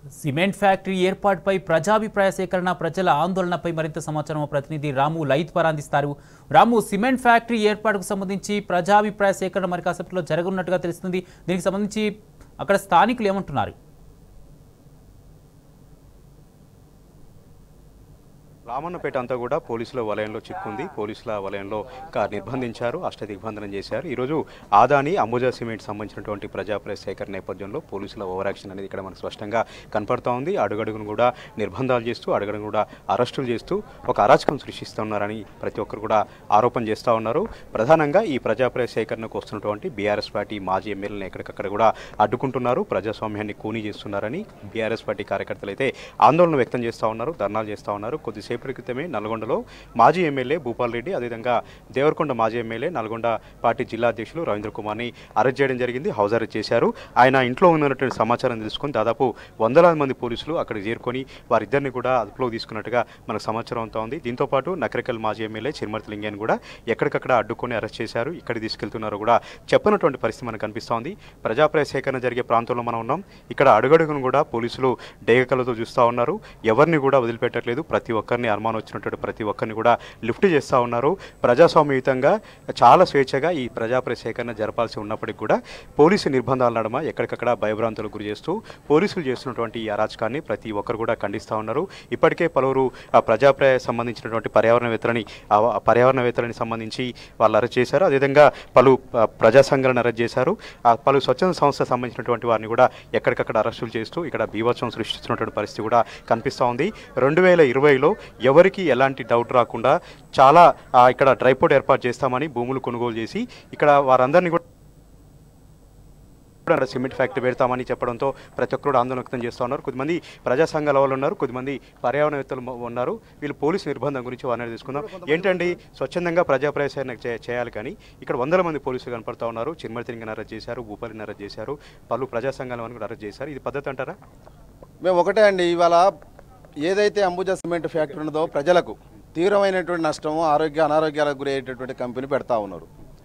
Cement factory ఏర్పాటుపై ప్రజాభిప్రాయ సేకరణ ప్రజల ఆందోళనపై మరింత సమాచారం మా ప్రతినిధి రాము లైత్ పర్ అందిస్తారు రాము సిమెంట్ ఫ్యాక్టరీ ఏర్పాటుకు సంబంధించి ప్రజాభిప్రాయ సేకరణ మరి కాసేపట్లో జరగనున్నట్టుగా తెలుస్తుంది దీనికి సంబంధించి అక్కడ స్థానికులు ఏమంటున్నారు రామన్నపేట అంతా కూడా పోలీసుల వలయంలో చిక్కుంది పోలీసుల వలయంలో క- నిర్బంధించారు అష్టదిగ్బంధనం చేశారు ఈరోజు ఆదాని అంబుజా సిమెంట్ సంబంధించినటువంటి ప్రజాప్రయ సేకరణ నేపథ్యంలో పోలీసుల ఓవర్ యాక్షన్ అనేది ఇక్కడ మనకు స్పష్టంగా కనపడతా ఉంది అడుగడుగును కూడా నిర్బంధాలు చేస్తూ అడుగడుగు కూడా అరెస్టులు చేస్తూ ఒక అరాచకం సృష్టిస్తున్నారని ప్రతి ఒక్కరు కూడా ఆరోపణ చేస్తూ ఉన్నారు ప్రధానంగా ఈ ప్రజాప్రయ సేకరణకు వస్తున్నటువంటి బీఆర్ఎస్ పార్టీ మాజీ ఎమ్మెల్యేలను ఎక్కడికక్కడ కూడా అడ్డుకుంటున్నారు ప్రజాస్వామ్యాన్ని కూనీ చేస్తున్నారని బీఆర్ఎస్ పార్టీ కార్యకర్తలు అయితే ఆందోళన వ్యక్తం చేస్తూ ఉన్నారు ధర్నాలు చేస్తూ ఉన్నారు కొద్దిసేపటి క్రితమే నల్గొండలో మాజీ ఎమ్మెల్యే భూపాల్ రెడ్డి అదేవిధంగా దేవరకొండ మాజీ ఎమ్మెల్యే నల్గొండ పార్టీ జిల్లా అధ్యక్షులు రవీంద్ర కుమార్ని అరెస్ట్ చేయడం జరిగింది హౌస్ అరెస్ట్ చేశారు ఆయన ఇంట్లో ఉన్నటువంటి సమాచారం తెలుసుకొని దాదాపు వందలాది మంది పోలీసులు అక్కడికి చేరుకొని వారిద్దరిని కూడా అదుపులోకి తీసుకున్నట్టుగా మనకు సమాచారం అంతా ఉంది దీంతో పాటు నకరికల్ మాజీ ఎమ్మెల్యే చిరుమర్తి లింగాన్ని కూడా ఎక్కడికక్కడ అడ్డుకొని అరెస్ట్ చేశారు ఇక్కడికి తీసుకెళ్తున్నారో కూడా చెప్పనటువంటి పరిస్థితి మనకు కనిపిస్తోంది ప్రజాప్రయ సేకరణ జరిగే ప్రాంతంలో మనం ఉన్నాం ఇక్కడ అడుగడుగును కూడా పోలీసులు డేగకలతో చూస్తూ ఉన్నారు ఎవరిని కూడా వదిలిపెట్టట్లేదు ప్రతి ఒక్కరిని అనుమానం వచ్చినటువంటి ప్రతి ఒక్కరిని కూడా లిఫ్ట్ చేస్తూ ఉన్నారు ప్రజాస్వామ్యయుతంగా చాలా స్వేచ్ఛగా ఈ ప్రజాప్రయ సేకరణ జరపాల్సి ఉన్నప్పటికీ కూడా పోలీసు నిర్బంధాల నడుమ ఎక్కడికక్కడ భయభ్రాంతులకు గురి చేస్తూ పోలీసులు చేస్తున్నటువంటి ఈ అరాచకాన్ని ప్రతి ఒక్కరు కూడా ఖండిస్తూ ఉన్నారు ఇప్పటికే పలువురు ఆ ప్రజాప్రయ సంబంధించినటువంటి పర్యావరణవేత్తలని ఆ పర్యావరణవేత్తలని సంబంధించి వాళ్ళు అరెస్ట్ చేశారు అదేవిధంగా పలు ఆ, ప్రజా సంఘాలను అరెస్ట్ చేశారు ఆ పలు స్వచ్ఛంద సంస్థ సంబంధించినటువంటి వారిని కూడా ఎక్కడికక్కడ అరెస్టులు చేస్తూ ఇక్కడ బీభత్సం సృష్టిస్తున్నటువంటి పరిస్థితి కూడా కనిపిస్తూ ఉంది రెండు వేల ఇరవైలో ఎవరికి ఎలాంటి డౌట్ రాకుండా చాలా ఆ, ఇక్కడ డ్రైపోర్ట్ ఏర్పాటు చేస్తామని భూములు కొనుగోలు చేసి ఇక్కడ వారందరినీ కూడా కూడా సిమెంట్ ఫ్యాక్టరీ పెడతామని చెప్పడంతో ప్రతి ఒక్కరు ఆందోళన వ్యక్తం చేస్తూ ఉన్నారు కొద్దిమంది ప్రజా సంఘాల వాళ్ళు ఉన్నారు కొద్దిమంది పర్యావరణవేత్తలు మ- ఉన్నారు వీళ్ళు పోలీసు నిర్బంధం గురించి వారిని తీసుకుందాం ఏంటండి స్వచ్ఛందంగా ప్రజా ప్రవేశాన్ని చే- చేయాలి కానీ ఇక్కడ వందల మంది పోలీసులు కనపడతా ఉన్నారు చిరుమతిని అరెస్ట్ చేశారు భూపాలిని అరెస్ట్ చేశారు పలు ప్రజా సంఘాల వారిని కూడా అరెస్ట్ చేశారు ఇది పద్ధతి అంటారా మేము ఒకటే అండి ఇవాళ ఏదైతే అంబుజా సిమెంట్ ఫ్యాక్టరీ ఉన్నదో ప్రజలకు తీవ్రమైనటువంటి నష్టము ఆరోగ్య అనారోగ్యాలకు గురయ్యేటటువంటి కంపెనీ పెడతా ఉన్నారు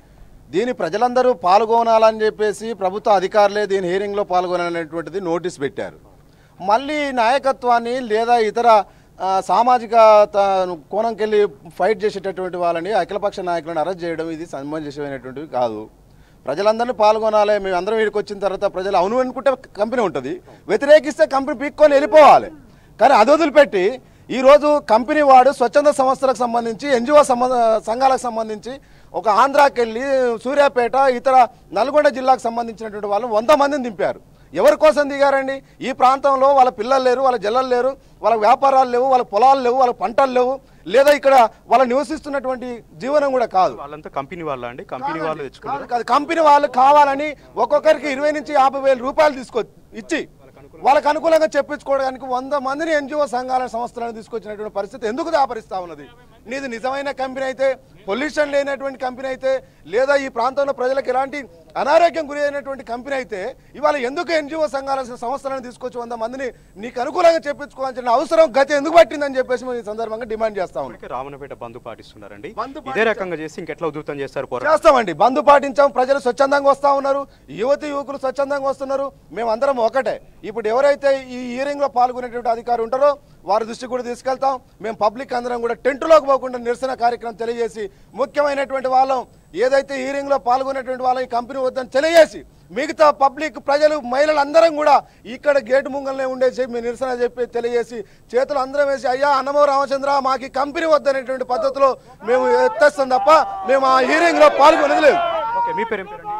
దీని ప్రజలందరూ పాల్గొనాలని చెప్పేసి ప్రభుత్వ అధికారులే దీని హీరింగ్లో పాల్గొనాలనేటువంటిది నోటీస్ పెట్టారు మళ్ళీ నాయకత్వాన్ని లేదా ఇతర ఆ, సామాజిక త- కోణంకెళ్ళి ఫైట్ చేసేటటువంటి వాళ్ళని అఖిలపక్ష నాయకులను అరెస్ట్ చేయడం ఇది సమంజసమైనటువంటివి కాదు ప్రజలందరినీ పాల్గొనాలి మేము అందరం వీడికి వచ్చిన తర్వాత ప్రజలు అవును అనుకుంటే కంపెనీ ఉంటుంది వ్యతిరేకిస్తే కంపెనీ పీక్కొని వెళ్ళిపోవాలి కానీ అది వదిలిపెట్టి ఈరోజు కంపెనీ వాడు స్వచ్ఛంద సంస్థలకు సంబంధించి ఎన్జిఓ సంబంధ సంఘాలకు సంబంధించి ఒక ఆంధ్రాకి వెళ్ళి సూర్యాపేట ఇతర నల్గొండ జిల్లాకు సంబంధించినటువంటి వాళ్ళు వంద మందిని దింపారు ఎవరి కోసం దిగారండి ఈ ప్రాంతంలో వాళ్ళ పిల్లలు లేరు వాళ్ళ జల్లలు లేరు వాళ్ళ వ్యాపారాలు లేవు వాళ్ళ పొలాలు లేవు వాళ్ళ పంటలు లేవు లేదా ఇక్కడ వాళ్ళు నివసిస్తున్నటువంటి జీవనం కూడా కాదు వాళ్ళంతా కంపెనీ వాళ్ళ అండి కంపెనీ వాళ్ళు తెచ్చుకున్నారు కాదు, కాదు. కంపెనీ వాళ్ళు కావాలని ఒక్కొక్కరికి ఇరవై నుంచి యాభై వేల రూపాయలు తీసుకో ఇచ్చి వాళ్ళకి అనుకూలంగా చెప్పించుకోవడానికి వంద మందిని ఎన్జిఓ సంఘాల సంస్థలను తీసుకొచ్చినటువంటి పరిస్థితి ఎందుకు దాపరిస్తా ఉన్నది నీది నిజమైన కంపెనీ అయితే పొల్యూషన్ లేనటువంటి కంపెనీ అయితే లేదా ఈ ప్రాంతంలో ప్రజలకు ఎలాంటి అనారోగ్యం గురి అయినటువంటి కంపెనీ అయితే ఇవాళ ఎందుకు ఎన్జిఓ సంఘాల సంస్థలను తీసుకొచ్చి వంద మందిని నీకు అనుకూలంగా చెప్పించుకోవాల్సిన అవసరం గతి ఎందుకు పట్టిందని చెప్పేసి మేము ఈ సందర్భంగా డిమాండ్ చేస్తా ఉన్నాం ఇప్పటికే రామన్నపేట బంధు పాటిస్తున్నారండి బంధు ఇదే రకంగా చేసి ఇంకెట్లా ఉధృతం చేస్తారు పోరాటం చేస్తామండి బంధు పాటించాం ప్రజలు స్వచ్ఛందంగా వస్తా ఉన్నారు యువతి యువకులు స్వచ్ఛందంగా వస్తున్నారు మేము అందరం ఒకటే ఇప్పుడు ఎవరైతే ఈ హీరింగ్ లో పాల్గొనేటువంటి అధికారులు ఉంటారో వారి దృష్టికి కూడా తీసుకెళ్తాం మేము పబ్లిక్ అందరం కూడా టెంటులోకి పోకుండా నిరసన కార్యక్రమం తెలియజేసి ముఖ్యమైనటువంటి వాళ్ళం ఏదైతే హీరింగ్ లో పాల్గొనేటువంటి వాళ్ళం ఈ కంపెనీ వద్దని తెలియజేసి మిగతా పబ్లిక్ ప్రజలు మహిళలు అందరం కూడా ఇక్కడ గేటు ముంగల్నే ఉండేసి మీ నిరసన చెప్పి తెలియజేసి చేతులు అందరం వేసి అయ్యా అన్నమో రామచంద్ర మాకు ఈ కంపెనీ వద్దనేటువంటి పద్ధతిలో మేము ఎత్తేస్తాం తప్ప మేము ఆ హీరింగ్ లో పాల్గొనేది లేదు ఓకే మీ పేరు ఏం పేరండి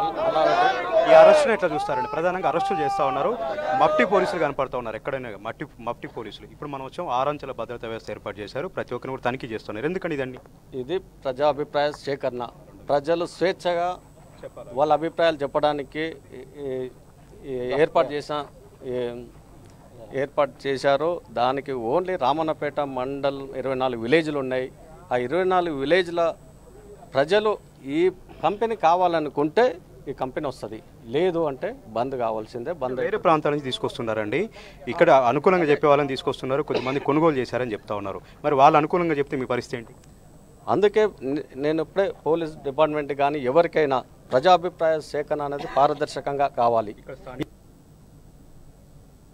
ఈ అరెస్టును ఎట్లా చూస్తారండి ప్రధానంగా అరెస్టులు చేస్తా ఉన్నారు మట్టి పోలీసులు కనపడతా ఉన్నారు ఎక్కడైనా మట్టి మట్టి పోలీసులు ఇప్పుడు మనం వచ్చాం ఆరంచెల భద్రతా వ్యవస్థ ఏర్పాటు చేశారు ప్రతి ఒక్కరిని కూడా తనిఖీ చేస్తున్నారు ఎందుకండి ఇదండి ఇది ప్రజాభిప్రాయ సేకరణ ప్రజలు స్వేచ్ఛగా వాళ్ళ అభిప్రాయాలు చెప్పడానికి ఈ- ఈ- ఈ ఏర్పాటు చేసిన ఈ- ఏర్పాటు చేశారు దానికి ఓన్లీ రామన్నపేట మండల్ ఇరవై నాలుగు విలేజ్లు ఉన్నాయి ఆ ఇరవై నాలుగు విలేజ్ల ప్రజలు ఈ కంపెనీ కావాలనుకుంటే ఈ కంపెనీ వస్తుంది లేదు అంటే బంద్ కావాల్సిందే బంద్ వేరే ప్రాంతాల నుంచి తీసుకొస్తున్నారండి ఇక్కడ అనుకూలంగా చెప్పే వాళ్ళని తీసుకొస్తున్నారు కొద్దిమంది కొనుగోలు చేశారని చెప్తా ఉన్నారు మరి వాళ్ళు అనుకూలంగా చెప్తే మీ పరిస్థితి ఏంటి అందుకే నే- నేను ఇప్పుడే పోలీస్ డిపార్ట్మెంట్ కానీ ఎవరికైనా ప్రజాభిప్రాయ సేకరణ అనేది పారదర్శకంగా కావాలి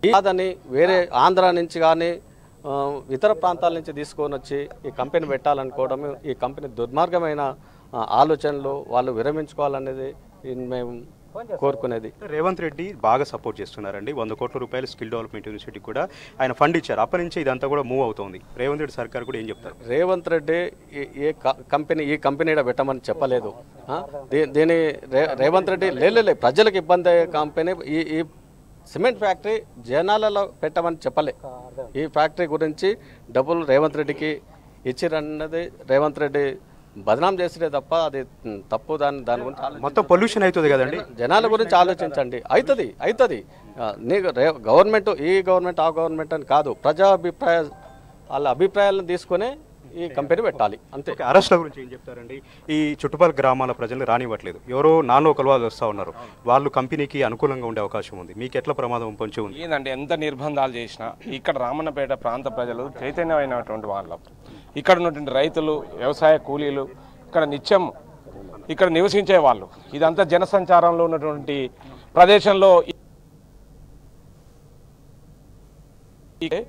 కాదని వేరే ఆంధ్ర నుంచి కానీ ఆ, ఇతర ప్రాంతాల నుంచి తీసుకొని వచ్చి ఈ కంపెనీ పెట్టాలనుకోవడం ఈ కంపెనీ దుర్మార్గమైన ఆ, ఆలోచనలు వాళ్ళు విరమించుకోవాలనేది ఈ మేము కోరుకునేది రేవంత్ రెడ్డి బాగా సపోర్ట్ చేస్తున్నారండి వంద కోట్ల రూపాయలు స్కిల్ డెవలప్మెంట్ యూనివర్సిటీకి కూడా ఆయన ఫండ్ ఇచ్చారు అప్పటి నుంచి ఇదంతా కూడా మూవ్ అవుతోంది రేవంత్ రెడ్డి సర్కార్ కూడా ఏం చెప్తారు రేవంత్ రెడ్డి ఈ- ఏ క- కంపెనీ ఈ కంపెనీ ఈడ పెట్టమని చెప్పలేదు ఆ? దీ- దీని రే- రేవంత్ రెడ్డి లేలే ప్రజలకు ఇబ్బంది అయ్యే కంపెనీ ఈ ఈ సిమెంట్ ఫ్యాక్టరీ జనాలలో పెట్టమని చెప్పలే ఈ ఫ్యాక్టరీ గురించి డబ్బులు రేవంత్ రెడ్డికి ఇచ్చిరన్నది రేవంత్ రెడ్డి బదనాం చేసిరే తప్ప అది మ్, తప్పు దాని దాని గురించి ఆలోచించ- మొత్తం పొల్యూషన్ అవుతుంది కదండి జనాల గురించి ఆలోచించండి అవుతుంది అవుతుంది నీకు రే- గవర్నమెంట్ ఈ గవర్నమెంట్ ఆ గవర్నమెంట్ అని కాదు ప్రజా అభిప్రాయ వాళ్ళ అభిప్రాయాలను తీసుకునే ఈ కంపెనీ పెట్టాలి అంతే ఓకే, అరెస్ట్ల గురించి ఏం చెప్తారండి ఈ చుట్టుపక్కల గ్రామాల ప్రజలు రానివ్వట్లేదు ఎవరో నాన్ లోకల్ వాళ్ళు వస్తూ ఉన్నారు వాళ్ళు కంపెనీకి అనుకూలంగా ఉండే అవకాశం ఉంది మీకు ఎట్లా ప్రమాదం పొంచి ఉంది ఏందంటే ఎంత నిర్బంధాలు చేసినా ఇక్కడ రామన్నపేట ప్రాంత ప్రజలు చైతన్యమైనటువంటి వాళ్ళు ఇక్కడ ఉన్నటువంటి రైతులు వ్యవసాయ కూలీలు ఇక్కడ నిత్యం ఇక్కడ నివసించే వాళ్ళు ఇదంతా జనసంచారంలో ఉన్నటువంటి ప్రదేశంలో ఈ- ఈ-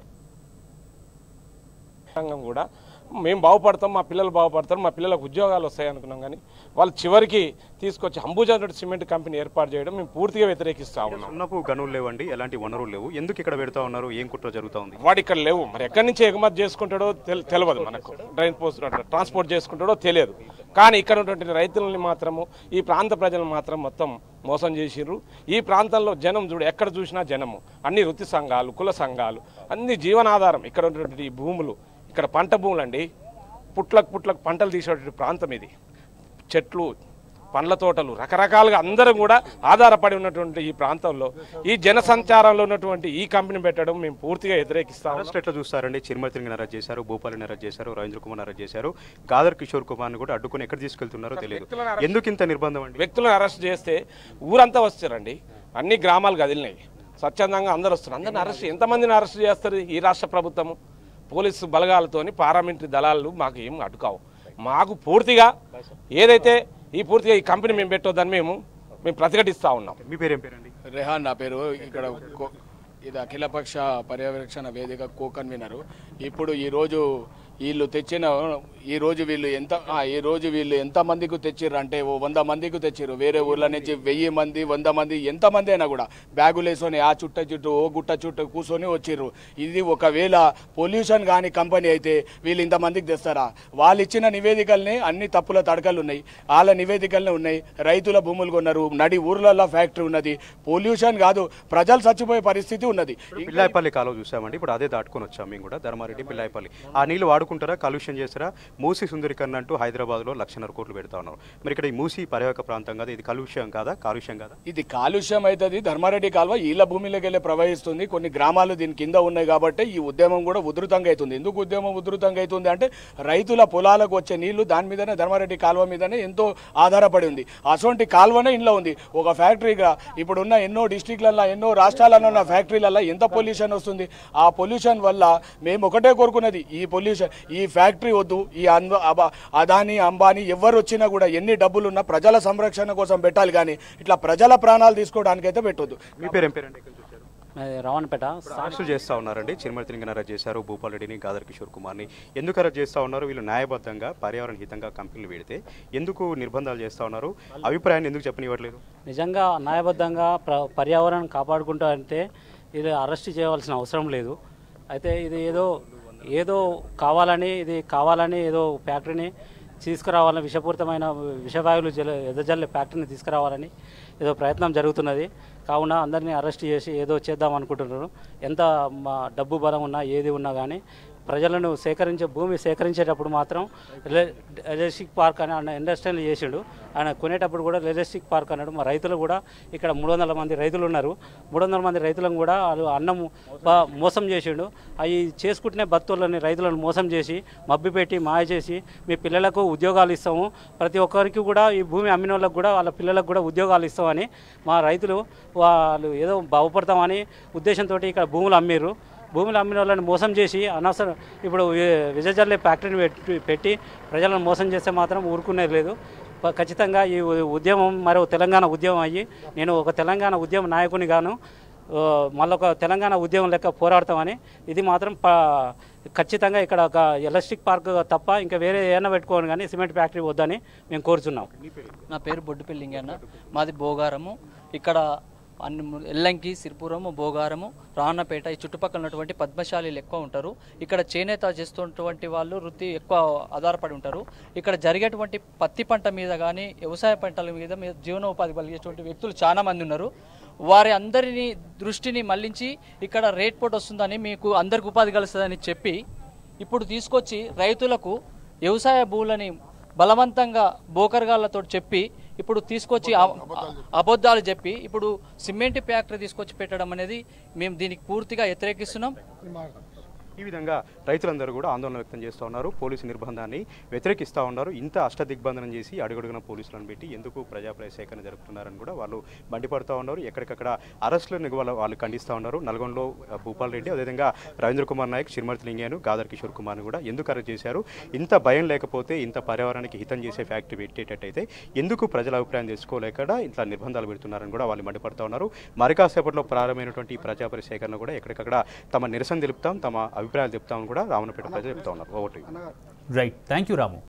రంగం కూడా మేము బాగుపడతాం మా పిల్లలు బాగుపడతారు మా పిల్లలకు ఉద్యోగాలు వస్తాయి అనుకున్నాం కానీ వాళ్ళు చివరికి తీసుకొచ్చి అంబుజా సిమెంట్ కంపెనీ ఏర్పాటు చేయడం మేము పూర్తిగా వ్యతిరేకిస్తా ఉన్నాం ఉన్నపు గనులు లేవండి ఎలాంటి వనరులు లేవు ఎందుకు ఇక్కడ పెడతా ఉన్నారు ఏం కుట్ర జరుగుతూ ఉంది వాడు ఇక్కడ లేవు మరి ఎక్కడి నుంచి ఎగుమతి చేసుకుంటాడో తెల్- తెలియదు మనకు డ్రైన్ పోస్ట్ ట్రాన్స్పోర్ట్ చేసుకుంటాడో తెలియదు కానీ ఇక్కడ ఉన్నటువంటి రైతులని మాత్రము ఈ ప్రాంత ప్రజలను మాత్రం మొత్తం మోసం చేసిర్రు ఈ ప్రాంతంలో జనం చూడు ఎక్కడ చూసినా జనము అన్ని వృత్తి సంఘాలు కుల సంఘాలు అన్ని జీవనాధారం ఇక్కడ ఉన్నటువంటి ఈ భూములు ఇక్కడ పంట భూములు అండి పుట్లకు పుట్లకు పంటలు తీసేటువంటి ప్రాంతం ఇది చెట్లు పండ్ల తోటలు రకరకాలుగా అందరం కూడా ఆధారపడి ఉన్నటువంటి ఈ ప్రాంతంలో ఈ జనసంచారంలో ఉన్నటువంటి ఈ కంపెనీ పెట్టడం మేము పూర్తిగా వ్యతిరేకిస్తాము అరెస్ట్ ఎట్లా చూస్తారండి చిరుమతిని అరెస్ట్ చేశారు భూపాలిని అరెస్ట్ చేశారు రవీంద్ర కుమార్ అరెస్ట్ చేశారు గాదర్ కిషోర్ కుమార్ని కూడా అడ్డుకొని ఎక్కడ తీసుకెళ్తున్నారో తెలియదు ఎందుకు ఇంత నిర్బంధం అండి వ్యక్తులను అరెస్ట్ చేస్తే ఊరంతా వస్తారండి అన్ని గ్రామాలు కదిలినాయి స్వచ్ఛందంగా అందరు వస్తున్నారు అందరిని అరెస్ట్ ఎంతమందిని అరెస్ట్ చేస్తారు ఈ రాష్ట్ర ప్రభుత్వము పోలీసు బలగాలతోని పారామిలిటరీ దళాలు మాకు ఏం అడ్డుకావు మాకు పూర్తిగా ఏదైతే ఈ పూర్తిగా ఈ కంపెనీ మేము పెట్టొద్దని మేము మేము ప్రతిఘటిస్తూ ఉన్నాం మీ పేరు ఏం పేరండి రెహాన్ నా పేరు ఇక్కడ కో- ఇది అఖిలపక్ష పర్యవేక్షణ వేదిక కో కన్వీనరు ఇప్పుడు ఈరోజు వీళ్ళు తెచ్చిన ఈ రోజు వీళ్ళు ఎంత ఆ, ఈ రోజు వీళ్ళు ఎంత మందికి తెచ్చిర్రు అంటే ఓ వంద మందికి తెచ్చిర్రు వేరే ఊర్ల నుంచి వెయ్యి మంది వంద మంది ఎంత మంది అయినా కూడా బ్యాగులు వేసుకొని ఆ చుట్ట చుట్టూ ఓ గుట్ట చుట్టూ కూర్చొని వచ్చిర్రు ఇది ఒకవేళ పొల్యూషన్ కాని కంపెనీ అయితే వీళ్ళు ఇంతమందికి తెస్తారా వాళ్ళు ఇచ్చిన నివేదికల్ని అన్ని తప్పుల తడకలు ఉన్నాయి వాళ్ళ నివేదికలనే ఉన్నాయి రైతుల భూములు కొన్నారు నడి ఊర్లలో ఫ్యాక్టరీ ఉన్నది పొల్యూషన్ కాదు ప్రజలు చచ్చిపోయే పరిస్థితి ఉన్నది పిల్లాయిపల్లి కాలువ చూసామండి ఇప్పుడు అదే దాటుకొని వచ్చాం మేము కూడా ధర్మారెడ్డి పిల్లాయిపల్లి ఆ నీళ్లు వాడుకుంటారా కాలుష్యం చేస్తారా మూసి సుందరీకరణ అంటూ హైదరాబాద్లో లక్షన్నర కోట్లు పెడతా ఉన్నారు మరి ఇక్కడ ఈ మూసి పర్యావక ప్రాంతం కదా ఇది కాలుష్యం కాదా కాలుష్యం కాదా ఇది కాలుష్యం అవుతుంది ధర్మారెడ్డి కాలువ ఈళ్ళ భూమిలోకి వెళ్ళి ప్రవహిస్తుంది కొన్ని గ్రామాలు దీని కింద ఉన్నాయి కాబట్టి ఈ ఉద్యమం కూడా ఉధృతంగా అవుతుంది ఎందుకు ఉద్యమం ఉధృతంగా అవుతుంది అంటే రైతుల పొలాలకు వచ్చే నీళ్లు దాని మీదనే ధర్మారెడ్డి కాలువ మీదనే ఎంతో ఆధారపడి ఉంది అటువంటి కాలువనే ఇంట్లో ఉంది ఒక ఫ్యాక్టరీగా ఇప్పుడున్న ఎన్నో డిస్టిక్లలో ఎన్నో రాష్ట్రాలలో ఉన్న ఫ్యాక్టరీలలో ఎంత పొల్యూషన్ వస్తుంది ఆ పొల్యూషన్ వల్ల మేము ఒకటే కోరుకున్నది ఈ పొల్యూషన్ ఈ ఫ్యాక్టరీ వద్దు ఈ అన్వ- అబ- అదాని అంబానీ ఎవరు వచ్చినా కూడా ఎన్ని డబ్బులు ఉన్నా ప్రజల సంరక్షణ కోసం పెట్టాలి కానీ ఇట్లా ప్రజల ప్రాణాలు తీసుకోవడానికి అయితే పెట్టొద్దు మీ పేరు ఏం పేరండి ఎక్కడి నుంచి వచ్చారు? మాది రావణపేట అరెస్టులు చేస్తా ఉన్నారండి చిరుమతిని అరెస్ట్ చేశారు భూపాల్ రెడ్డిని గాదర్ కిషోర్ కుమార్ని ఎందుకు అరెస్ట్ చేస్తా ఉన్నారు వీళ్ళు న్యాయబద్ధంగా పర్యావరణ హితంగా కంపెనీలు పెడితే ఎందుకు నిర్బంధాలు చేస్తా ఉన్నారు అభిప్రాయాన్ని ఎందుకు చెప్పనివ్వట్లేదు నిజంగా న్యాయబద్ధంగా ప్ర పర్యావరణం కాపాడుకుంటూ అంటే ఇది అరెస్ట్ చేయవలసిన అవసరం లేదు అయితే ఇది ఏదో ఏదో కావాలని ఇది కావాలని ఏదో ఫ్యాక్టరీని తీసుకురావాలని విషపూరితమైన విషవాయువులు జల ఎదజల్లే ఫ్యాక్టరీని తీసుకురావాలని ఏదో ప్రయత్నం జరుగుతున్నది కావున అందరినీ అరెస్ట్ చేసి ఏదో చేద్దాం అనుకుంటున్నారు ఎంత మా డబ్బు బలం ఉన్నా ఏది ఉన్నా కానీ ప్రజలను సేకరించే భూమి సేకరించేటప్పుడు మాత్రం ఎలక్ట్రిక్ పార్క్ అని ఆయన ఇండస్ట్రియల్ చేసిండు ఆయన కొనేటప్పుడు కూడా ఎలక్ట్రిక్ పార్క్ అన్నాడు మా రైతులు కూడా ఇక్కడ మూడు వందల మంది రైతులు ఉన్నారు మూడు వందల మంది రైతులను కూడా వాళ్ళు అన్నం బా- మోసం చేసిండు అవి చేసుకుంటున్న భక్తులని రైతులను మోసం చేసి మబ్బిపెట్టి మాయ చేసి మీ పిల్లలకు ఉద్యోగాలు ఇస్తాము ప్రతి ఒక్కరికి కూడా ఈ భూమి అమ్మిన వాళ్ళకు కూడా వాళ్ళ పిల్లలకు కూడా ఉద్యోగాలు ఇస్తామని మా రైతులు వాళ్ళు ఏదో బాగుపడతామని ఉద్దేశంతో ఇక్కడ భూములు అమ్మిర్రు భూములు అమ్మిన వాళ్ళని మోసం చేసి అనవసరం ఇప్పుడు వి- విజయజల్లే ఫ్యాక్టరీని పెట్టి పెట్టి ప్రజలను మోసం చేస్తే మాత్రం ఊరుకునేది లేదు ప- ఖచ్చితంగా ఈ ఉ- ఉద్యమం మరో తెలంగాణ ఉద్యమం అయ్యి నేను ఒక తెలంగాణ ఉద్యమ నాయకుని గాను ఆ, మళ్ళొక తెలంగాణ ఉద్యమం లెక్క పోరాడతామని ఇది మాత్రం ప ఖచ్చితంగా ఇక్కడ ఒక ఎలక్ట్రిక్ పార్క్ తప్ప ఇంకా వేరే ఏమైనా పెట్టుకోని కానీ సిమెంట్ ఫ్యాక్టరీ వద్దని మేము కోరుచున్నాం నా పేరు బొడ్డుపల్లి లింగన్న మాది భోగారము ఇక్కడ అన్ని ము- ఎల్లంకి సిరిపురము భోగారము రాణపేట ఈ చుట్టుపక్కల ఉన్నటువంటి పద్మశాలీలు ఎక్కువ ఉంటారు ఇక్కడ చేనేత చేస్తున్నటువంటి వాళ్ళు వృత్తి ఎక్కువ ఆధారపడి ఉంటారు ఇక్కడ జరిగేటువంటి పత్తి పంట మీద కానీ వ్యవసాయ పంటల మీద మీద జీవనోపాధి కలిగేటువంటి వ్యక్తులు చాలా మంది ఉన్నారు వారి అందరినీ దృష్టిని మళ్లించి ఇక్కడ రేట్ పోటీ వస్తుందని మీకు అందరికి ఉపాధి కలుస్తుందని చెప్పి ఇప్పుడు తీసుకొచ్చి రైతులకు వ్యవసాయ భూములని బలవంతంగా బోకర్గాళ్ళతో చెప్పి ఇప్పుడు తీసుకొచ్చి అ- అబద్ధాలు చెప్పి ఇప్పుడు సిమెంట్ ఫ్యాక్టరీ తీసుకొచ్చి పెట్టడం అనేది మేము దీనికి పూర్తిగా వ్యతిరేకిస్తున్నాం ఈ విధంగా రైతులందరూ కూడా ఆందోళన వ్యక్తం చేస్తూ ఉన్నారు పోలీసు నిర్బంధాన్ని వ్యతిరేకిస్తూ ఉన్నారు ఇంత అష్టదిగ్బంధనం చేసి అడుగడుగున పోలీసులను పెట్టి ఎందుకు ప్రజాప్రయ సేకరణ జరుపుతున్నారని కూడా వాళ్ళు మండిపడుతూ ఉన్నారు ఎక్కడికక్కడ అరెస్టులను వాళ్ళ వాళ్ళు ఖండిస్తూ ఉన్నారు నల్గొండలో ఆ, భూపాల్ రెడ్డి అదేవిధంగా రవీంద్ర కుమార్ నాయక్ చిరుమర్తి లింగాను గాదర్ కిషోర్ కుమార్ని కూడా ఎందుకు అరెస్ట్ చేశారు ఇంత భయం లేకపోతే ఇంత పర్యావరణానికి హితం చేసే ఫ్యాక్టరీ పెట్టేటట్టయితే ఎందుకు ప్రజల అభిప్రాయం తెలుసుకోలేక ఇట్లా నిర్బంధాలు పెడుతున్నారని కూడా వాళ్ళు మండిపడుతూ ఉన్నారు మరి కాసేపట్లో ప్రారంభమైనటువంటి ఈ ప్రజాపరి సేకరణ కూడా ఎక్కడికక్కడ తమ నిరసన తెలుపుతాం తమ అభిప్రాయాలు చెప్తామని కూడా రావణపేట ప్రజలు చెప్తా ఉన్నారు vote right thank you Ramu